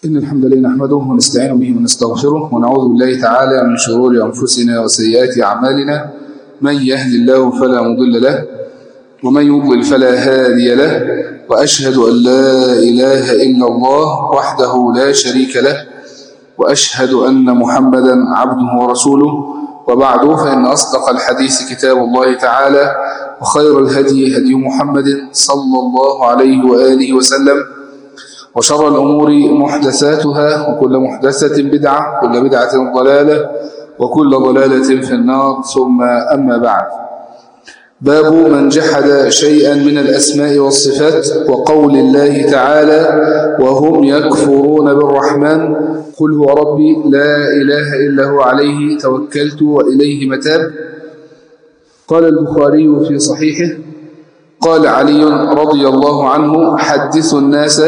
إن الحمد لله نحمده ونستعين به ونستغفره ونعوذ بالله تعالى من شرور أنفسنا وسيئات أعمالنا من يهد الله فلا مضل له ومن يضلل فلا هادي له وأشهد أن لا إله إلا الله وحده لا شريك له وأشهد أن محمدا عبده ورسوله وبعد فإن أصدق الحديث كتاب الله تعالى وخير الهدي هدي محمد صلى الله عليه وآله وسلم وشر الأمور محدثاتها وكل محدثة بدعة وكل بدعة ضلالة وكل ضلالة في النار ثم أما بعد باب من جحد شيئا من الأسماء والصفات وقول الله تعالى وهم يكفرون بالرحمن قل هو ربي لا إله إلا هو عليه توكلت وإليه متاب قال البخاري في صحيحه قال علي رضي الله عنه حدثوا الناس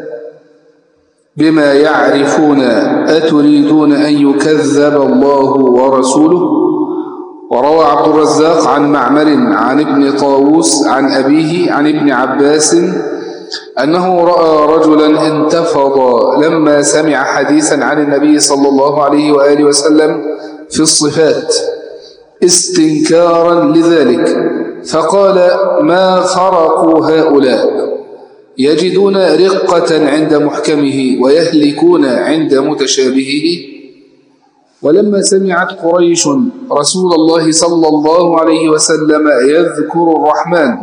بما يعرفون أتريدون أن يكذب الله ورسوله وروى عبد الرزاق عن معمر عن ابن طاووس عن أبيه عن ابن عباس أنه رأى رجلا انتفض لما سمع حديثا عن النبي صلى الله عليه وآله وسلم في الصفات استنكارا لذلك فقال ما فرقوا هؤلاء يجدون رقة عند محكمه ويهلكون عند متشابهه ولما سمعت قريش رسول الله صلى الله عليه وسلم يذكر الرحمن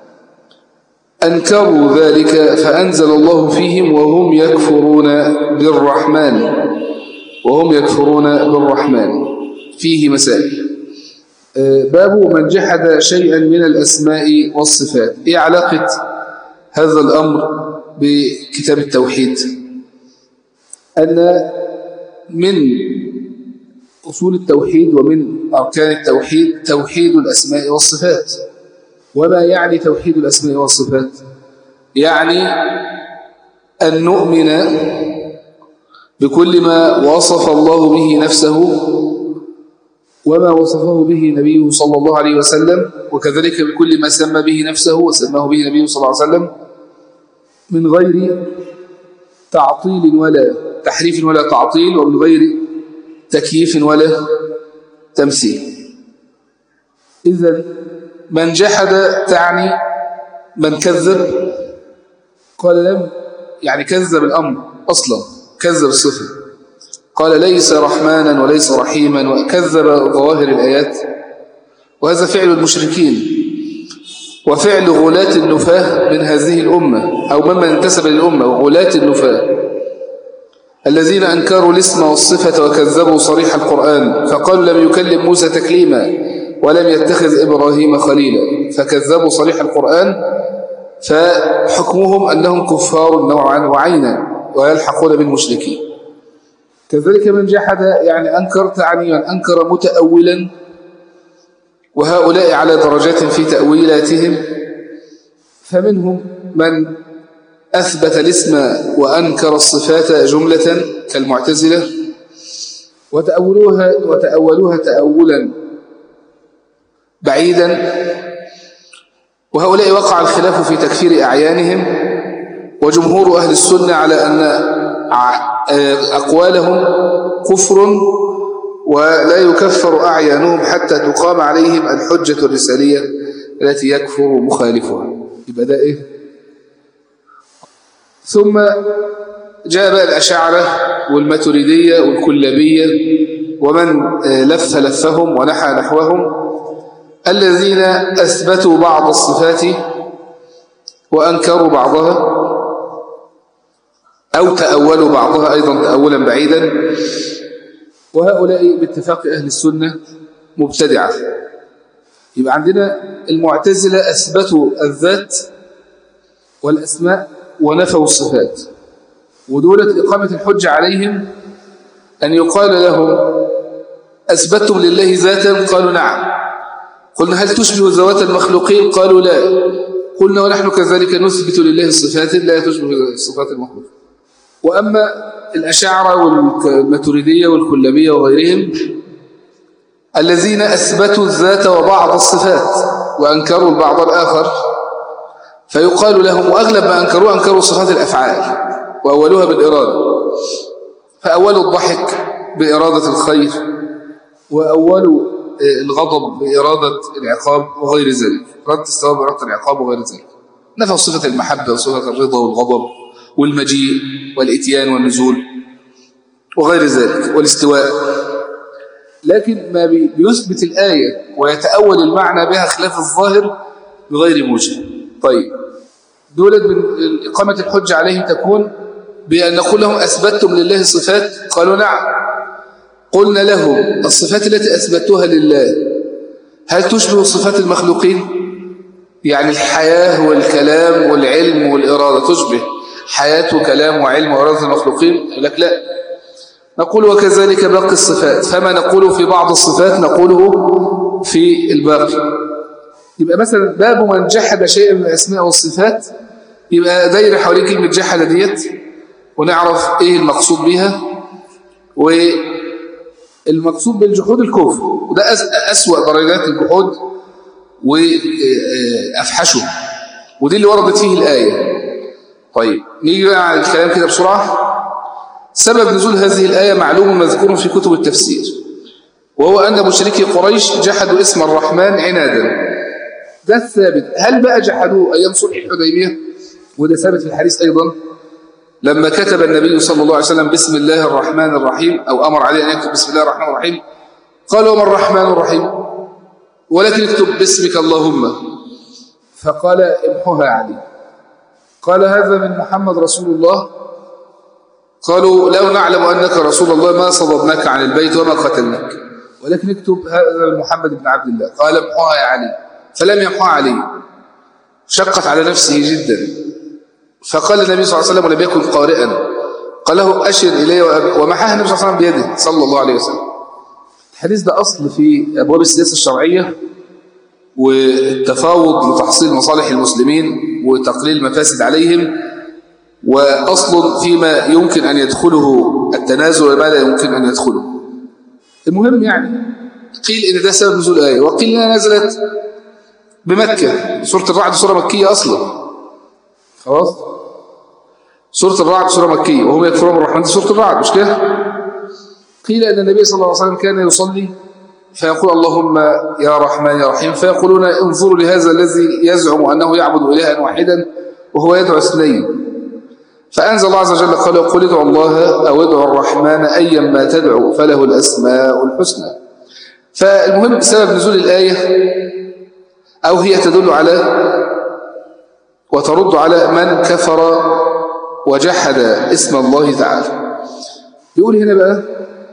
أنكروا ذلك فأنزل الله فيهم وهم يكفرون بالرحمن وهم يكفرون بالرحمن فيه مسائل باب من جحد شيئا من الأسماء والصفات إيه علاقة هذا الأمر بكتاب التوحيد أن من أصول التوحيد ومن أركان التوحيد توحيد الأسماء والصفات وما يعني توحيد الأسماء والصفات يعني أن نؤمن بكل ما وصف الله به نفسه وما وصفه به نبيه صلى الله عليه وسلم وكذلك بكل ما سمى به نفسه وسماه به نبيه صلى الله عليه وسلم من غير تعطيل ولا تحريف ولا تعطيل ومن غير تكييف ولا تمثيل إذا من جحد تعني من كذب قال لم يعني كذب الأمر أصلا كذب الصفة قال ليس رحمانا وليس رحيما وكذب ظواهر الآيات وهذا فعل المشركين وفعل غلاة النفاه من هذه الأمة أو ممن انتسب للأمة وغلاة النفاه الذين أنكروا الاسم والصفة وكذبوا صريح القرآن فقالوا لم يكلم موسى تكليما ولم يتخذ إبراهيم خليلا فكذبوا صريح القرآن فحكمهم أنهم كفار نوعا وعينا ويلحقون بالمشركين كذلك من جحد يعني أنكر تعني من أنكر متأولا وهؤلاء على درجات في تأويلاتهم فمنهم من أثبت الاسم وأنكر الصفات جملة كالمعتزلة وتأولوها, وتأولوها تأولا بعيدا وهؤلاء وقع الخلاف في تكفير أعيانهم وجمهور أهل السنة على أن أقوالهم كفر ولا يكفر أعيانهم حتى تقام عليهم الحجة الرسالية التي يكفر مخالفها يبقى ده إيه ثم جاء بقى الأشاعرة والماتريدية والكلابية ومن لف لفهم ونحى نحوهم الذين أثبتوا بعض الصفات وأنكروا بعضها أو تأولوا بعضها أيضا تأولا بعيدا وهؤلاء باتفاق أهل السنة مبتدعة يبقى عندنا المعتزلة أثبتوا الذات والأسماء ونفوا الصفات ودولة إقامة الحجة عليهم أن يقال لهم أثبتم لله ذاتا قالوا نعم قلنا هل تشبه ذوات المخلوقين قالوا لا قلنا ونحن كذلك نثبت لله الصفات لا تشبه صفات المخلوق وأما الأشاعرة والماتريدية والكلابية وغيرهم الذين أثبتوا الذات وبعض الصفات وأنكروا البعض الآخر فيقال لهم وأغلب ما أنكروا أنكروا صفات الأفعال وأولوها بالإرادة فأول الضحك بإرادة الخير وأول الغضب بإرادة العقاب وغير ذلك إرادة الثواب بإرادة العقاب وغير ذلك نفى صفة المحبة وصفة الرضا والغضب والمجيء والإتيان والنزول وغير ذلك والاستواء لكن ما بيثبت الآية ويتأول المعنى بها خلاف الظاهر بغير موجب طيب دولت من إقامة الحجة عليهم تكون بأن نقول لهم أثبتتم لله صفات قالوا نعم قلنا لهم الصفات التي أثبتوها لله هل تشبه صفات المخلوقين يعني الحياة والكلام والعلم والإرادة تشبه حياة وكلام وعلم وإرادة المخلوقين يقول لك لا نقول وكذلك باقي الصفات فما نقوله في بعض الصفات نقوله في الباقي يبقى مثلا باب من جحد شيئا من الأسماء والصفات يبقى دايره حوالين كلمة جحد ديت ونعرف ايه المقصود بها والمقصود بالجحود الكفر وده أسوأ درجات الجحود وأفحشه ودي اللي وردت فيه الآية طيب نيجي بقى على الكلام كده بسرعة سبب نزول هذه الآية معلوم مذكور في كتب التفسير وهو أن مشركي قريش جحدوا اسم الرحمن عنادا ده الثابت هل بقى جحدوه أيام صلح الحديبية وده ثابت في الحديث أيضا لما كتب النبي صلى الله عليه وسلم بسم الله الرحمن الرحيم أو أمر عليه أن يكتب بسم الله الرحمن الرحيم قال وما الرحمن الرحيم ولكن اكتب باسمك اللهم فقال امحوها علي قال هذا من محمد رسول الله قالوا لو نعلم أنك رسول الله ما صددناك عن البيت وما قتلناك ولكن اكتب هذا من محمد بن عبد الله قال امحوها يا علي فلم يمحوها علي شقت على نفسه جدا فقال النبي صلى الله عليه وسلم ولم يكن قارئا قال له أشر إلي ومحاها النبي صلى الله عليه وسلم بيده صلى الله عليه وسلم الحديث ده أصل في أبواب السياسة الشرعية والتفاوض لتحصيل مصالح المسلمين وتقليل المفاسد عليهم وأصل فيما يمكن أن يدخله التنازل وما لا يمكن أن يدخله المهم يعني قيل إن ده سبب نزول الآية وقيل إنها نزلت بمكة سورة الرعد سورة مكية أصلا خلاص سورة الرعد سورة مكية وهم يكفرون بالرحمن سورة الرعد مش كده قيل أن النبي صلى الله عليه وسلم كان يصلي فيقول اللهم يا رحمن يا رحيم فيقولون انظروا لهذا الذي يزعم أنه يعبد إلها واحدا وهو يدعو اثنين فأنزل الله عز وجل قال قل ادعوا الله أو ادعوا الرحمن أيا ما تدعو فله الأسماء الحسنى فالمهم سبب نزول الآية أو هي تدل على وترد على من كفر وجحد اسم الله تعالى بيقول هنا بقى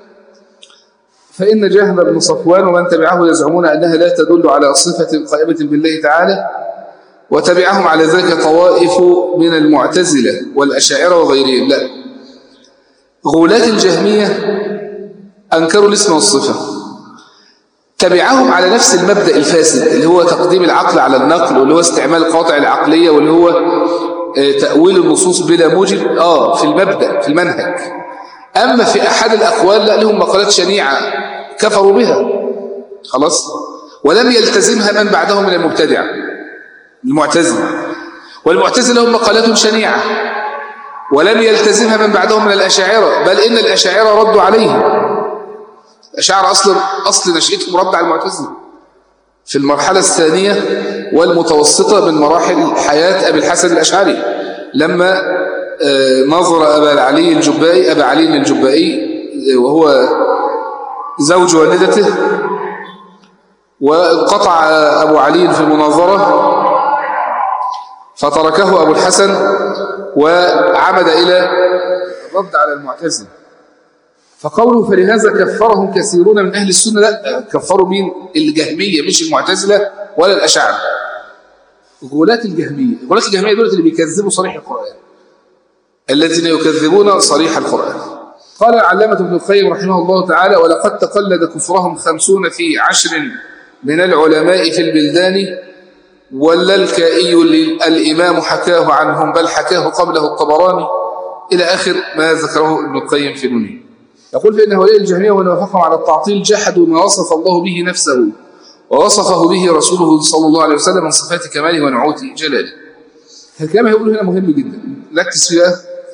فإن جهم بن صفوان ومن تبعه يزعمون أنها لا تدل على صفة قائمة بالله تعالى وتبعهم على ذلك طوائف من المعتزلة والأشاعرة وغيرهم لا غولاة الجهمية أنكروا الاسم والصفة تبعهم على نفس المبدأ الفاسد اللي هو تقديم العقل على النقل واللي هو استعمال القاطع العقلية واللي هو تأويل النصوص بلا موجب آه في المبدأ في المنهج أما في أحد الأقوال لا لهم مقالات شنيعة كفروا بها خلاص ولم يلتزمها من بعدهم من المبتدعة المعتزلة والمعتزلة لهم مقالات شنيعة ولم يلتزمها من بعدهم من الأشاعرة بل إن الأشاعرة ردوا عليهم الأشاعرة أصل, أصل نشأتهم رد على المعتزلة في المرحلة الثانية والمتوسطة من مراحل حياة أبي الحسن الأشعري لما نظر أبا العلي الجبائي أبا علي الجبائي وهو زوج والدته وانقطع أبو علي في المناظرة فتركه أبو الحسن وعمد إلى الرد على المعتزلة فقوله فلهذا كفرهم كثيرون من أهل السنة لا كفروا مين الجهمية مش المعتزلة ولا الأشاعرة غولات الجهمية غولات الجهمية دول اللي بيكذبوا صريح القرآن الذين يكذبون صريح القرآن قال العلامة ابن القيم رحمه الله تعالى ولقد تقلد كفرهم خمسون في عشر من العلماء في البلدان ولا الكائي الإمام حكاه عنهم بل حكاه قبله الطبراني إلى آخر ما ذكره ابن القيم في نونه يقول فإن هؤلاء الجهمية ومن وافقهم على التعطيل جحدوا ما وصف الله به نفسه ووصفه به رسوله صلى الله عليه وسلم من صفات كماله ونعوت جلاله الكلام هيقول هنا مهم جدا ركز فيه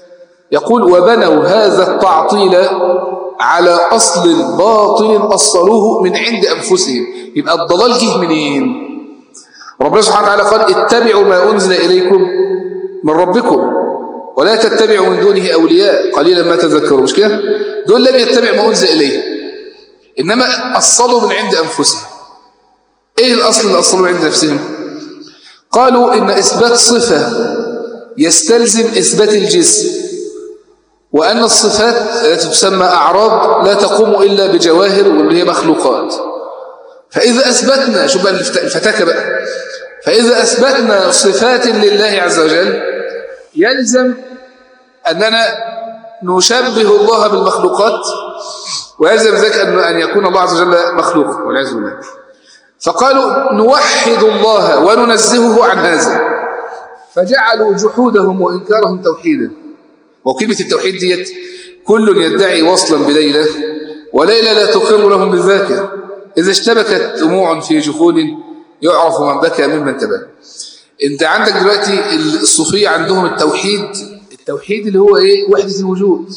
يقول وبنوا هذا التعطيل على أصل باطل أصلوه من عند أنفسهم يبقى الضلال جه منين ربنا سبحانه وتعالى قال اتبعوا ما أنزل إليكم من ربكم ولا تتبعوا من دونه أولياء قليلا ما تذكروا مش كده دول لم يتبع ما أنزل إليه إنما أصلوا من عند أنفسهم إيه الأصل اللي أصلوا من عند نفسهم قالوا إن إثبات صفة يستلزم إثبات الجسم وأن الصفات التي تسمى أعراض لا تقوم إلا بجواهر واللي هي مخلوقات فإذا أثبتنا شوف بقى الفتاكة بقى فإذا أثبتنا صفات لله عز وجل يلزم أننا نشبه الله بالمخلوقات ويلزم ذلك أن يكون الله عز وجل مخلوق والعياذ بالله فقالوا نوحد الله وننزهه عن هذا فجعلوا جحودهم وإنكارهم توحيدا وكلمة التوحيد ديت كل يدعي وصلا بليلة وليلة لا تقر لهم بالذاكر إذا اشتبكت دموع في جفون يعرف من بكى ممن تبكى انت عندك دلوقتي الصوفية عندهم التوحيد التوحيد اللي هو ايه وحدة الوجود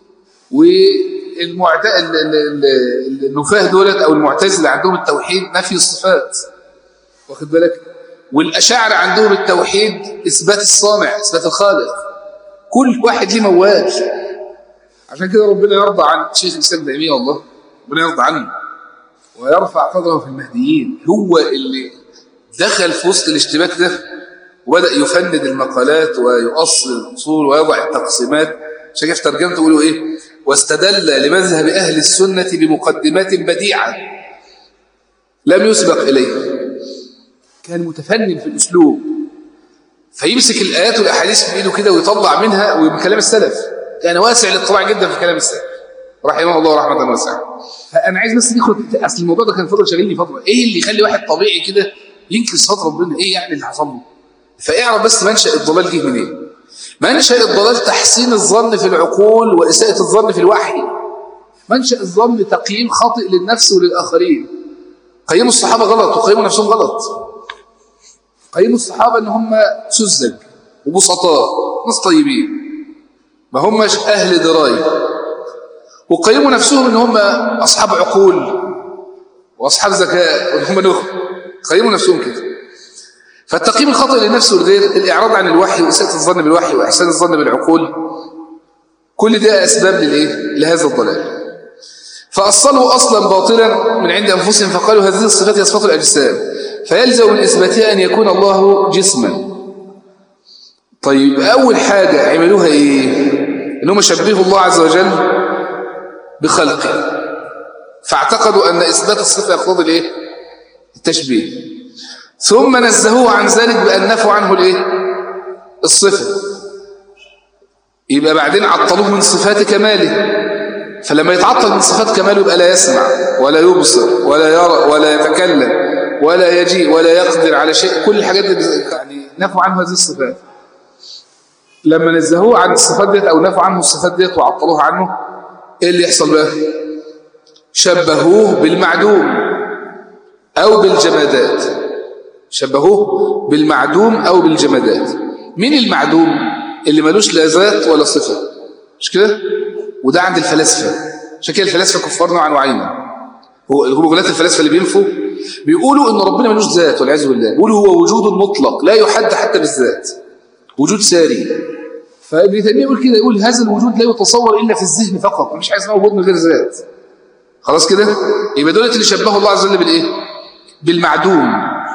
والمعت... النفاه دولت او المعتزلة عندهم التوحيد نفي الصفات واخد بالك والأشاعرة عندهم التوحيد إثبات الصانع إثبات الخالق كل واحد ليه موال عشان كده ربنا يرضى عن شيخ الإسلام تيمية والله ربنا يرضى عنه ويرفع قدره في المهديين هو اللي دخل في وسط الاشتباك ده وبدأ يفند المقالات ويؤصل الأصول ويضع التقسيمات عشان كيف ترجمته يقولوا إيه واستدل لمذهب أهل السنة بمقدمات بديعة لم يسبق إليه كان متفنن في الأسلوب فيمسك الآيات والأحاديث بإيده كده ويطلع منها ومن كلام السلف كان واسع الاطلاع جدا في كلام السلف رحمه الله رحمة واسعة فأنا عايز بس ناخد أصل الموضوع ده كان فضل شاغلني فترة إيه اللي يخلي واحد طبيعي كده ينكر صفات ربنا إيه يعني اللي حصل له فاعرف بس منشأ الضلال جه منين إيه؟ منشأ الضلال تحسين الظن في العقول وإساءة الظن في الوحي منشأ الظن تقييم خاطئ للنفس وللآخرين قيموا الصحابة غلط وقيموا نفسهم غلط قيموا الصحابة ان هم سذج وبسطاء ناس طيبين ما همش اهل درايه وقيموا نفسهم ان هم اصحاب عقول واصحاب ذكاء وان هم نخب قيموا نفسهم كده فالتقييم الخطأ للنفس والغير الإعراض عن الوحي وإساءة الظن بالوحي وإحسان الظن بالعقول كل ده أسباب للإيه؟ لهذا الضلال فأصلوا أصلا باطلا من عند أنفسهم فقالوا هذه الصفات هي صفات الأجسام فيلزم من إثباتها أن يكون الله جسما طيب أول حاجة عملوها إيه إنهم شبهوا الله عز وجل بخلقه فاعتقدوا أن إثبات الصفة يقتضي الإيه التشبيه ثم نزهوه عن ذلك بأن نفوا عنه الإيه الصفة يبقى بعدين عطلوه من صفات كماله فلما يتعطل من صفات كماله يبقى لا يسمع ولا يبصر ولا يرى ولا يتكلم ولا يجيء ولا يقدر على شيء كل الحاجات دي يعني نفوا عنه هذه الصفات لما نزهوه عن الصفات ديت او نفوا عنه الصفات ديت وعطلوها عنه ايه اللي يحصل بقى شبهوه بالمعدوم او بالجمادات شبهوه بالمعدوم او بالجمادات مين المعدوم اللي ملوش لا ذات ولا صفه مش كده وده عند الفلاسفه عشان كده الفلاسفه كفار نوعا وعينا هو غلات الفلاسفه اللي بينفوا بيقولوا ان ربنا ملوش ذات والعياذ بالله بيقولوا هو وجود مطلق لا يحد حتى بالذات وجود ساري فابن تيميه يقول كده يقول هذا الوجود لا يتصور الا في الذهن فقط مفيش حاجه اسمها وجود من غير ذات خلاص كده يبقى دولت اللي شبهوا الله عز وجل بالايه بالمعدوم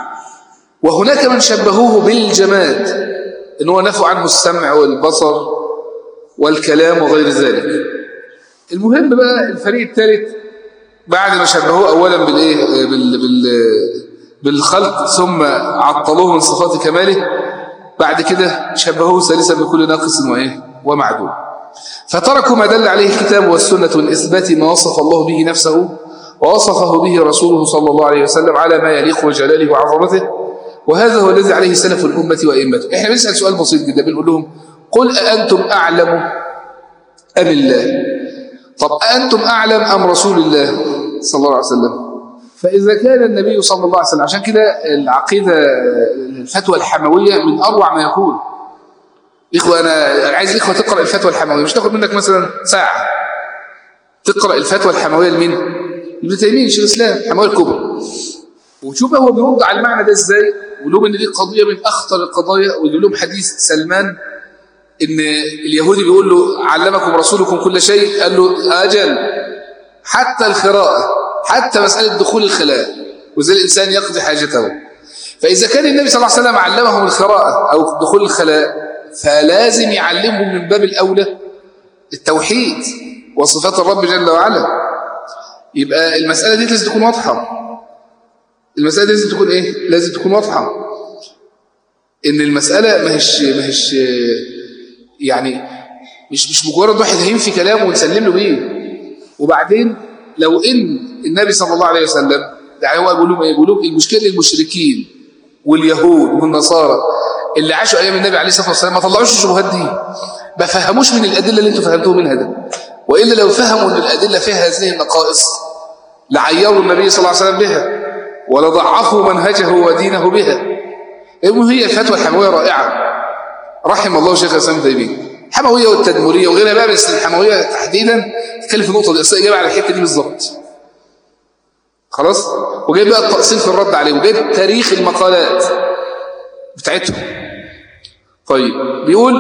وهناك من شبهوه بالجماد ان هو نفوا عنه السمع والبصر والكلام وغير ذلك المهم بقى الفريق الثالث بعد ما شبهوه اولا بالايه بال بال بالخلق ثم عطلوه من صفات كماله بعد كده شبهوه ثالثا بكل ناقص وايه ومعدوم فتركوا ما دل عليه الكتاب والسنه من اثبات ما وصف الله به نفسه ووصفه به رسوله صلى الله عليه وسلم على ما يليق بجلاله وعظمته وهذا هو الذي عليه سلف الامه وائمته احنا بنسال سؤال بسيط جدا بنقول لهم قل أأنتم أعلم أم الله طب أنتم أعلم أم رسول الله صلى الله عليه وسلم فإذا كان النبي صلى الله عليه وسلم عشان كده العقيدة الفتوى الحموية من أروع ما يكون إخوة أنا عايز الإخوة تقرأ الفتوى الحموية مش تاخد منك مثلا ساعة تقرأ الفتوى الحموية لمين؟ ابن تيمية شيخ الإسلام الحموية الكبرى وشوف هو بيرد على المعنى ده إزاي ولهم إن دي قضية من أخطر القضايا ويجيب لهم حديث سلمان إن اليهودي بيقول له علمكم رسولكم كل شيء قال له أجل حتى الخراءة حتى مسألة دخول الخلاء وزي الإنسان يقضي حاجته فإذا كان النبي صلى الله عليه وسلم علمهم الخراءة أو دخول الخلاء فلازم يعلمهم من باب الأولى التوحيد وصفات الرب جل وعلا يبقى المسألة دي لازم تكون واضحة المسألة دي لازم تكون إيه؟ لازم تكون واضحة إن المسألة ما هيش ما هيش يعني مش مش مجرد واحد هينفي كلامه ونسلم له بيه وبعدين لو إن النبي صلى الله عليه وسلم يعني هو بيقول لهم ايه بيقول لهم المشكله المشركين واليهود والنصارى اللي عاشوا ايام النبي عليه الصلاه والسلام ما طلعوش الشبهات دي ما فهموش من الادله اللي انتم فهمتوه منها ده والا لو فهموا ان الادله فيها هذه النقائص لعيروا النبي صلى الله عليه وسلم بها ولضعفوا منهجه ودينه بها المهم هي الفتوى الحمويه رائعه رحم الله شيخ الاسلام تيميه الحمويه والتدمريه وغيرها بقى بس الحمويه تحديدا تتكلم في النقطه دي اصل اجابه على الحته دي بالظبط خلاص وجايب بقى التأصيل في الرد عليه وجايب تاريخ المقالات بتاعتهم طيب بيقول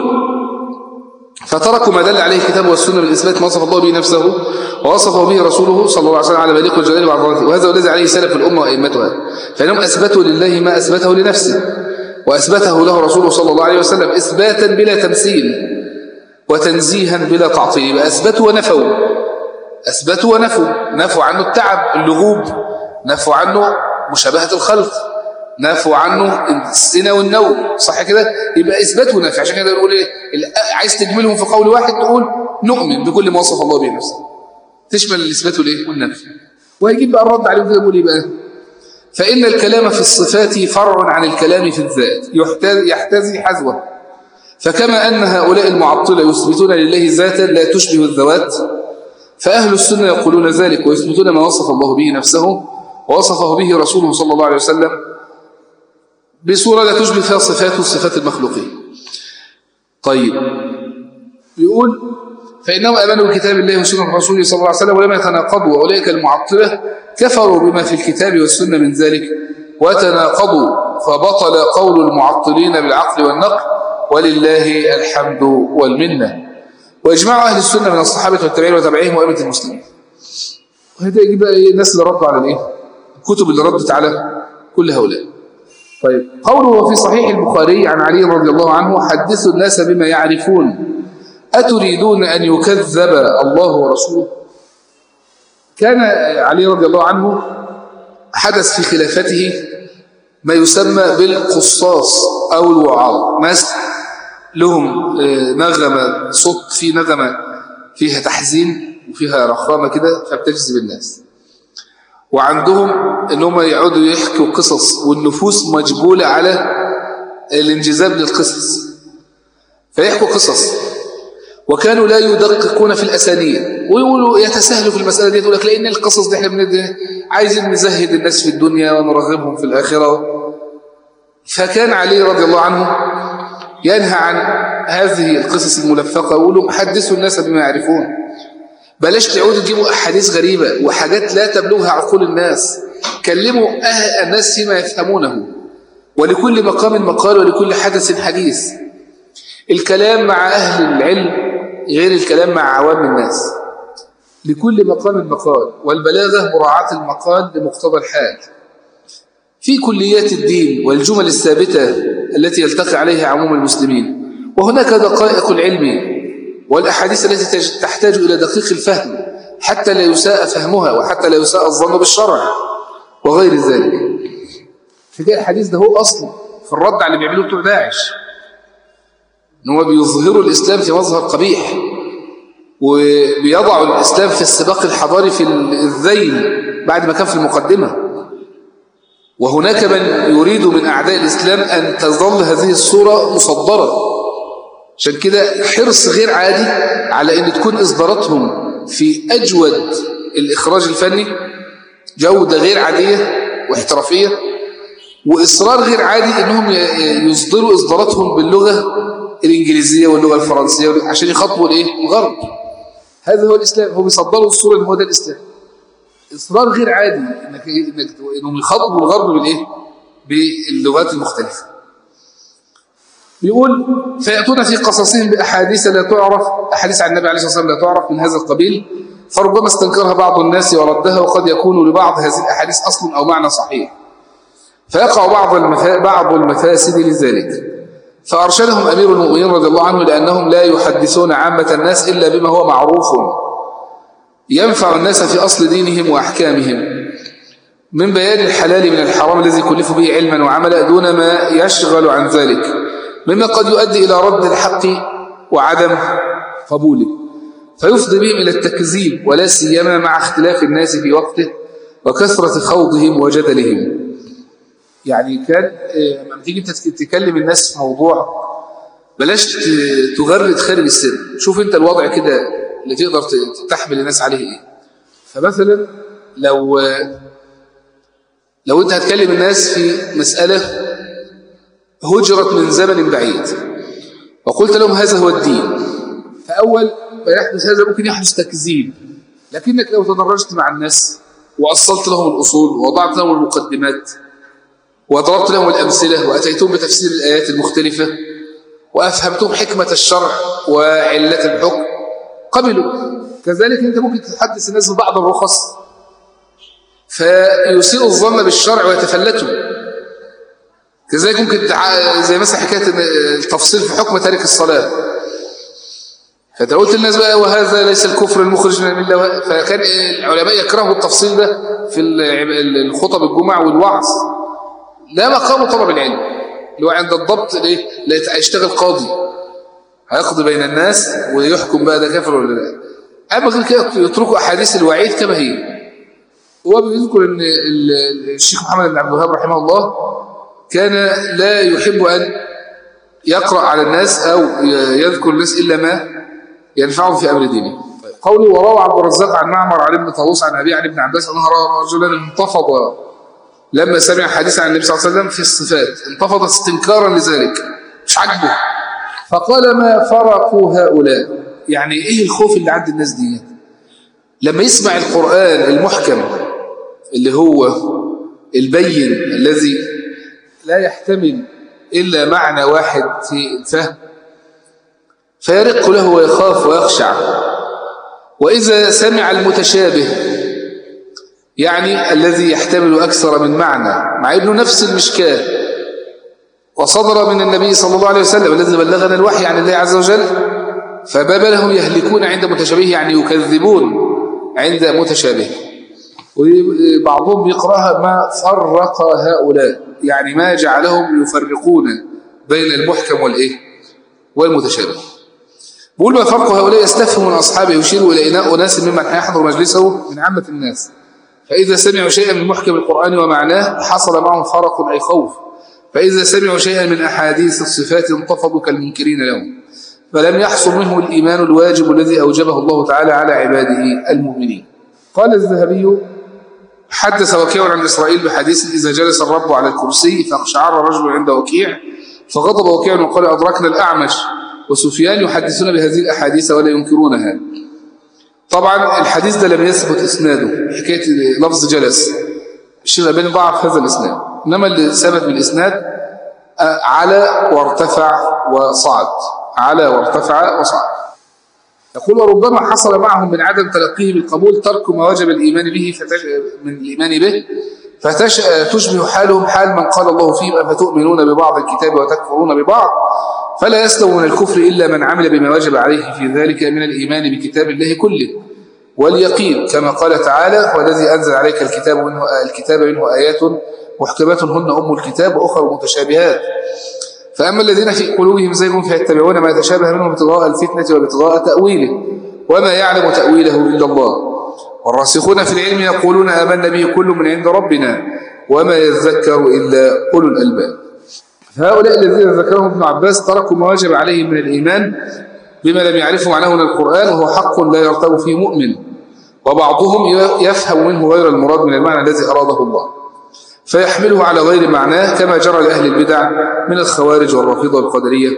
فتركوا ما دل عليه الكتاب والسنة من إثبات ما وصف الله به نفسه ووصفه به رسوله صلى الله عليه وسلم على مليك الجلال وعظمته وهذا الذي عليه سلف الأمة وأئمتها فإنهم أثبتوا لله ما أثبته لنفسه وأثبته له رسوله صلى الله عليه وسلم إثباتا بلا تمثيل وتنزيها بلا تعطيل يبقى أثبتوا ونفوا أثبتوا ونفوا نفوا عنه التعب اللغوب نفوا عنه مشابهة الخلق نفوا عنه السنة والنوم صح كده يبقى إثبات ونفي عشان كده نقول إيه عايز تجملهم في قول واحد تقول نؤمن بكل ما وصف الله به نفسه تشمل الإثبات والإيه والنفي وهيجيب بقى الرد عليهم كده يقول إيه بقى فإن الكلام في الصفات فرع عن الكلام في الذات يحتذي حذوه فكما أن هؤلاء المعطلة يثبتون لله ذاتا لا تشبه الذوات فأهل السنة يقولون ذلك ويثبتون ما وصف الله به نفسه ووصفه به رسوله صلى الله عليه وسلم بصورة لا تشبه فيها صفاته صفات المخلوقين طيب يقول فإنهم أمنوا بكتاب الله وسنة رسوله صلى الله عليه وسلم ولم يتناقضوا وأولئك المعطلة كفروا بما في الكتاب والسنة من ذلك وتناقضوا فبطل قول المعطلين بالعقل والنقل ولله الحمد والمنه وإجماع أهل السنة من الصحابة والتابعين وتابعيهم وأئمة المسلمين وهذا يجي بقى إيه الناس اللي ردوا على الإيه الكتب اللي ردت على كل هؤلاء طيب قوله في صحيح البخاري عن علي رضي الله عنه حدثوا الناس بما يعرفون أتريدون أن يكذب الله ورسوله كان علي رضي الله عنه حدث في خلافته ما يسمى بالقصاص أو الوعاظ ناس لهم نغمة صوت في نغمة فيها تحزين وفيها رخامة كده فبتجذب الناس وعندهم ان هم يقعدوا يحكوا قصص والنفوس مجبولة على الانجذاب للقصص فيحكوا قصص وكانوا لا يدققون في الأسانيد ويقولوا يتساهلوا في المسألة دي يقول لك لأن القصص دي احنا بندي عايزين نزهد الناس في الدنيا ونرغبهم في الآخرة فكان علي رضي الله عنه ينهى عن هذه القصص الملفقة ويقولوا حدثوا الناس بما يعرفون بلاش تعودوا تجيبوا أحاديث غريبة وحاجات لا تبلغها عقول الناس كلموا أهل الناس فيما يفهمونه ولكل مقام مقال ولكل حدث حديث الكلام مع أهل العلم غير الكلام مع عوام الناس لكل مقام مقال والبلاغة مراعاة المقال لمقتضى الحال في كليات الدين والجمل الثابتة التي يلتقي عليها عموم المسلمين وهناك دقائق العلم والأحاديث التي تحتاج إلى دقيق الفهم حتى لا يساء فهمها وحتى لا يساء الظن بالشرع وغير ذلك فكده الحديث ده هو أصل في الرد على اللي بيعملوه بتوع داعش ان هو بيظهروا الإسلام في مظهر قبيح وبيضعوا الإسلام في السباق الحضاري في الذيل بعد ما كان في المقدمة وهناك من يريد من أعداء الإسلام أن تظل هذه الصورة مصدرة عشان كده حرص غير عادي على أن تكون إصداراتهم في أجود الإخراج الفني جودة غير عادية واحترافية وإصرار غير عادي أنهم يصدروا إصداراتهم باللغة الإنجليزية واللغة الفرنسية عشان يخاطبوا الإيه؟ الغرب هذا هو الإسلام هو بيصدروا الصورة إن هو ده الإسلام إصرار غير عادي إنك إنك إنهم يخاطبوا الغرب بالإيه؟ باللغات المختلفة يقول فيأتون في قصصهم بأحاديث لا تعرف أحاديث عن النبي عليه الصلاة والسلام لا تعرف من هذا القبيل فربما استنكرها بعض الناس وردها وقد يكون لبعض هذه الأحاديث أصل أو معنى صحيح فيقع بعض المفا... بعض المفاسد لذلك فأرشدهم أمير المؤمنين رضي الله عنه لأنهم لا يحدثون عامة الناس إلا بما هو معروف ينفع الناس في أصل دينهم وأحكامهم من بيان الحلال من الحرام الذي كلفوا به علما وعملا دون ما يشغل عن ذلك مما قد يؤدي إلى رد الحق وعدم قبوله فيفضي بهم إلى التكذيب ولا سيما مع اختلاف الناس في وقته وكثرة خوضهم وجدلهم يعني كان لما تيجي تكلم الناس في موضوع بلاش تغرد خارج السر شوف انت الوضع كده اللي تقدر تحمل الناس عليه ايه فمثلا لو لو انت هتكلم الناس في مسألة هجرت من زمن بعيد وقلت لهم هذا هو الدين فأول ما يحدث هذا ممكن يحدث تكذيب لكنك لو تدرجت مع الناس وأصلت لهم الأصول ووضعت لهم المقدمات وضربت لهم الأمثلة وأتيتهم بتفسير الآيات المختلفة وأفهمتهم حكمة الشرع وعلة الحكم قبلوا كذلك أنت ممكن تحدث الناس ببعض الرخص فيسيء الظن بالشرع ويتفلتوا كذلك ممكن زي مثلا حكاية التفصيل في حكم تارك الصلاة فانت قلت للناس بقى وهذا ليس الكفر المخرج من المله فكان العلماء يكرهوا التفصيل ده في الخطب الجمعة والوعظ لا مقام طلب العلم اللي هو عند الضبط ايه لا هيشتغل قاضي هيقضي بين الناس ويحكم بقى ده كافر ولا لا اما غير كده يتركوا احاديث الوعيد كما هي هو بيذكر ان الشيخ محمد بن عبد الوهاب رحمه الله كان لا يحب ان يقرا على الناس او يذكر الناس الا ما ينفعهم في امر دينه قوله وروى عبد الرزاق عن معمر عن ابن طاووس عن ابي عن ابن عباس انه راى رجلا انتفض لما سمع حديث عن النبي صلى الله عليه وسلم في الصفات انتفض استنكارا لذلك مش عاجبه فقال ما فرقوا هؤلاء يعني ايه الخوف اللي عند الناس دي لما يسمع القرآن المحكم اللي هو البين الذي لا يحتمل إلا معنى واحد في الفهم فيرق له ويخاف ويخشع وإذا سمع المتشابه يعني الذي يحتمل أكثر من معنى مع أنه نفس المشكاة وصدر من النبي صلى الله عليه وسلم الذي بلغنا الوحي عن الله عز وجل فما بالهم يهلكون عند متشابه يعني يكذبون عند متشابه وبعضهم بيقرأها ما فرق هؤلاء يعني ما جعلهم يفرقون بين المحكم والإيه والمتشابه بقول ما فرق هؤلاء يستفهم من أصحابه يشير إلى إناء أناس ممن يحضر مجلسه من عامة الناس فإذا سمعوا شيئا من محكم القرآن ومعناه حصل معهم فرق أي خوف فإذا سمعوا شيئا من أحاديث الصفات انتفضوا كالمنكرين لهم فلم يحصل منه الإيمان الواجب الذي أوجبه الله تعالى على عباده المؤمنين قال الذهبي حدث وكيع عن إسرائيل بحديث إذا جلس الرب على الكرسي فاقشعر رجل عند وكيع فغضب وكيع وقال أدركنا الأعمش وسفيان يحدثون بهذه الأحاديث ولا ينكرونها طبعا الحديث ده لم يثبت إسناده حكاية لفظ جلس الشيخ الألباني ضعف هذا الإسناد إنما اللي ثبت بالإسناد على وارتفع وصعد على وارتفع وصعد يقول وربما حصل معهم من عدم تلقيه بالقبول ترك ما وجب الإيمان به فتش... من الإيمان به فتشبه حالهم حال من قال الله فيهم أفتؤمنون ببعض الكتاب وتكفرون ببعض فلا يسلم من الكفر إلا من عمل بما وجب عليه في ذلك من الإيمان بكتاب الله كله واليقين كما قال تعالى والذي أنزل عليك الكتاب منه الكتاب منه آيات محكمات هن أم الكتاب وأخر متشابهات فأما الذين في قلوبهم زيغ فيتبعون ما يتشابه منه ابتغاء الفتنة وابتغاء تأويله وما يعلم تأويله إلا الله والراسخون في العلم يقولون آمنا به كل من عند ربنا وما يذكر إلا أولو الألباب فهؤلاء الذين ذكرهم ابن عباس تركوا ما وجب عليهم من الإيمان بما لم يعرفوا معناه من القرآن وهو حق لا يرتب فيه مؤمن وبعضهم يفهم منه غير المراد من المعنى الذي أراده الله فيحمله على غير معناه كما جرى لأهل البدع من الخوارج والرافضة والقدرية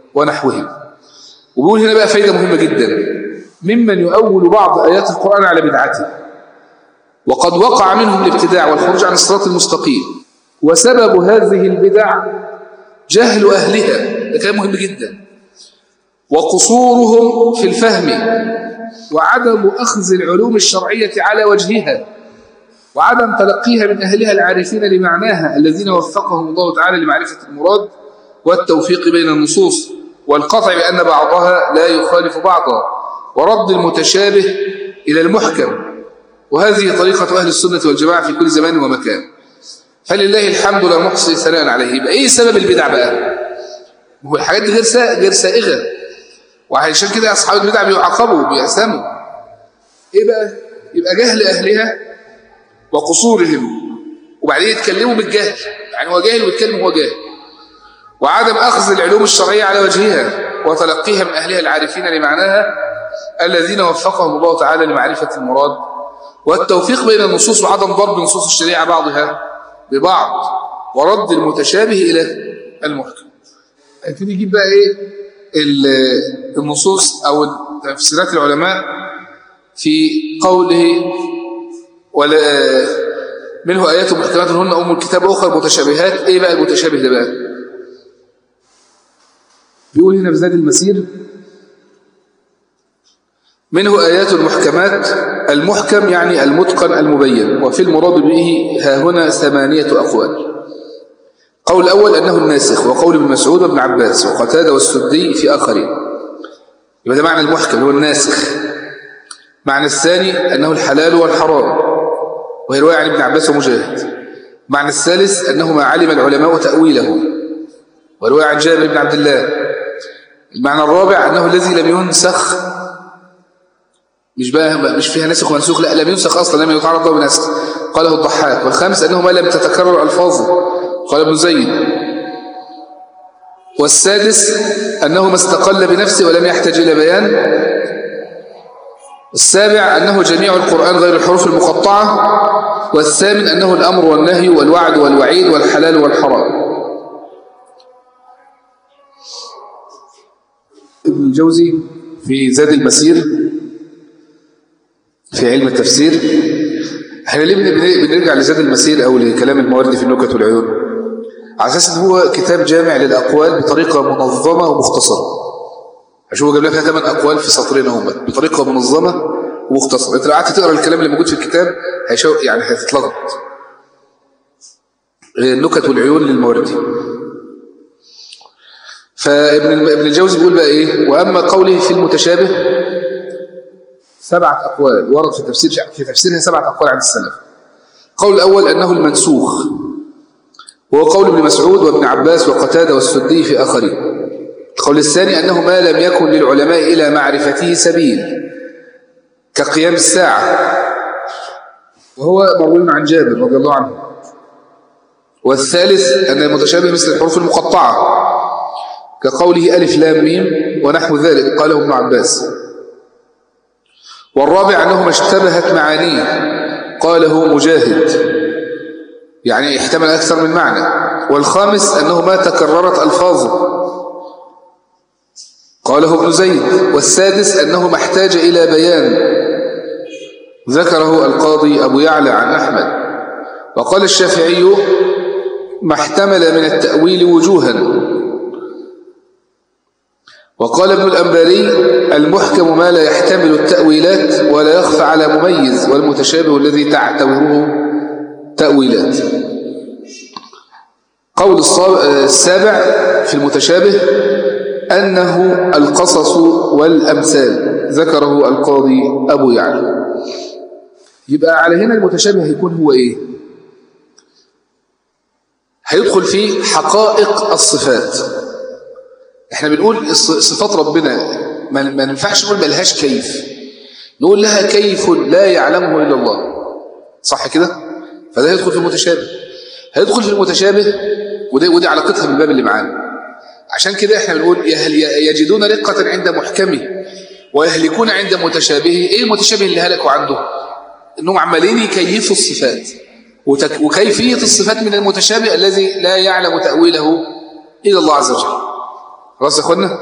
ونحوهم وبيقول هنا بقى فايدة مهمة جدا ممن يؤول بعض آيات القرآن على بدعته وقد وقع منهم الابتداع والخروج عن الصراط المستقيم وسبب هذه البدع جهل أهلها ده كلام مهم جدا وقصورهم في الفهم وعدم أخذ العلوم الشرعية على وجهها وعدم تلقيها من أهلها العارفين لمعناها الذين وفقهم الله تعالى لمعرفة المراد والتوفيق بين النصوص والقطع بأن بعضها لا يخالف بعضا ورد المتشابه إلى المحكم وهذه طريقة أهل السنة والجماعة في كل زمان ومكان فلله الحمد لا نحصي ثناء عليه يبقى إيه سبب البدع بقى هو الحاجات دي غير غير سائغة وعشان كده أصحاب البدع بيعاقبوا وبيأثموا إيه بقى يبقى جهل أهلها وقصورهم وبعدين يتكلموا بالجهل يعني هو جاهل ويتكلم هو جاهل وعدم أخذ العلوم الشرعية على وجهها وتلقيها من أهلها العارفين لمعناها الذين وفقهم الله تعالى لمعرفة المراد والتوفيق بين النصوص وعدم ضرب نصوص الشريعة بعضها ببعض ورد المتشابه إلى المحكم هنبتدي يجيب بقى إيه النصوص أو تفسيرات العلماء في قوله ولا منه آيات محكمات هن أم الكتاب أخرى متشابهات إيه بقى المتشابه ده بقى بيقول هنا في زاد المسير منه آيات المحكمات المحكم يعني المتقن المبين وفي المراد به ها هنا ثمانية أقوال قول الأول أنه الناسخ وقول ابن مسعود وابن عباس وقتادة والسدي في آخرين يبقى ده معنى المحكم هو الناسخ معنى الثاني أنه الحلال والحرام وهي رواية عن ابن عباس ومجاهد معنى الثالث أنه ما علم العلماء تأويله ورواية عن جابر بن عبد الله المعنى الرابع أنه الذي لم ينسخ مش بقى مش فيها نسخ ومنسوخ لا لم ينسخ أصلا لم يتعرض له بنسخ قاله الضحاك والخامس أنه ما لم تتكرر ألفاظه قال ابن زيد والسادس أنه ما استقل بنفسه ولم يحتاج إلى بيان السابع أنه جميع القرآن غير الحروف المقطعة والثامن أنه الأمر والنهي والوعد والوعيد والحلال والحرام ابن الجوزي في زاد المسير في علم التفسير احنا ليه بنرجع لزاد المسير او لكلام الموارد في النكت والعيون على اساس ان هو كتاب جامع للاقوال بطريقه منظمه ومختصره عشان هو جاب لك ثمان اقوال في سطرين هم بطريقه منظمه ومختصره انت لو قعدت تقرا الكلام اللي موجود في الكتاب هيشو يعني هتتلخبط النكت والعيون للموردي فابن ابن الجوزي بيقول بقى ايه واما قوله في المتشابه سبعه اقوال ورد في تفسير في تفسيرها سبعه اقوال عن السلف القول الاول انه المنسوخ وهو قول ابن مسعود وابن عباس وقتاده والسدي في اخرين القول الثاني انه ما لم يكن للعلماء الى معرفته سبيل كقيام الساعه وهو مروي عن جابر رضي الله عنه والثالث أن المتشابه مثل الحروف المقطعة كقوله ألف لام ميم ونحو ذلك قاله ابن عباس والرابع أنه ما اشتبهت معانيه قاله مجاهد يعني احتمل أكثر من معنى والخامس أنه ما تكررت ألفاظه قاله ابن زيد والسادس أنه ما احتاج إلى بيان ذكره القاضي أبو يعلى عن أحمد وقال الشافعي ما احتمل من التأويل وجوها وقال ابن الأنباري المحكم ما لا يحتمل التأويلات ولا يخفى على مميز والمتشابه الذي تعتبره تأويلات قول السابع في المتشابه أنه القصص والأمثال ذكره القاضي أبو يعلى يبقى على هنا المتشابه هيكون هو إيه هيدخل فيه حقائق الصفات احنا بنقول صفات ربنا ما ننفعش نقول ملهاش كيف نقول لها كيف لا يعلمه إلا الله صح كده فده يدخل في المتشابه هيدخل في المتشابه ودي, ودي علاقتها بالباب اللي معانا عشان كده احنا بنقول يجدون رقة عند محكمه ويهلكون عند متشابهه ايه المتشابه اللي هلكوا عنده انهم عمالين يكيفوا الصفات وكيفية الصفات من المتشابه الذي لا يعلم تأويله إلا الله عز وجل خلاص يا اخوانا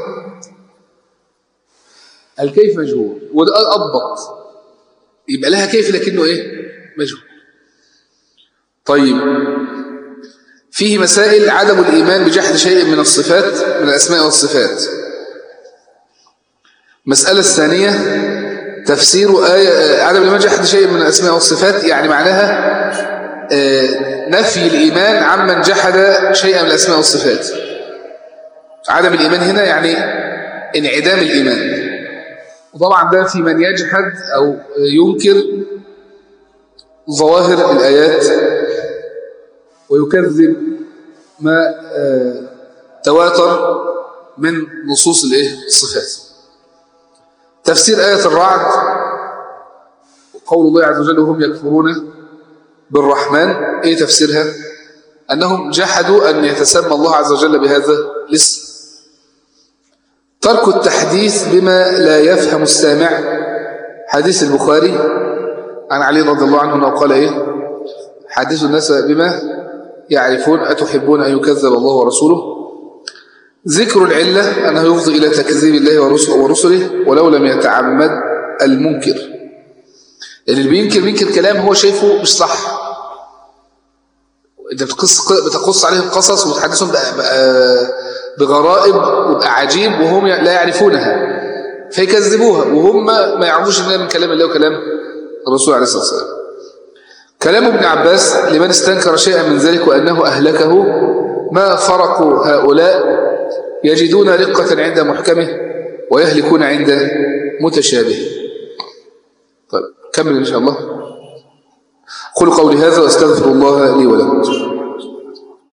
الكيف مجهول وده أضبط يبقى لها كيف لكنه ايه مجهول طيب فيه مسائل عدم الإيمان بجحد شيء من الصفات من الأسماء والصفات مسألة الثانية تفسير آية عدم الإيمان جحد شيء من الأسماء والصفات يعني معناها آه، نفي الإيمان عمن جحد شيئا من الأسماء والصفات عدم الإيمان هنا يعني انعدام الإيمان وطبعا ده في من يجحد أو ينكر ظواهر الآيات ويكذب ما آه، تواتر من نصوص الايه الصفات تفسير آية الرعد قول الله عز وجل وهم يكفرون بالرحمن ايه تفسيرها أنهم جحدوا أن يتسمى الله عز وجل بهذا الاسم ترك التحديث بما لا يفهم السامع حديث البخاري عن علي رضي الله عنه أنه قال إيه حدث الناس بما يعرفون أتحبون أن يكذب الله ورسوله ذكر العلة أنه يفضي إلى تكذيب الله ورسله ولو لم يتعمد المنكر يعني اللي بينكر بينكر كلام هو شايفه مش صح انت بتقص بتقص عليهم قصص وتحدثهم بغرائب وبأعاجيب وهم لا يعرفونها فيكذبوها وهم ما يعرفوش انها من كلام الله وكلام الرسول عليه الصلاة والسلام كلام ابن عباس لمن استنكر شيئا من ذلك وأنه أهلكه ما فرقوا هؤلاء يجدون رقة عند محكمه ويهلكون عند متشابه طيب كمل إن شاء الله قل قولي هذا واستغفر الله لي ولكم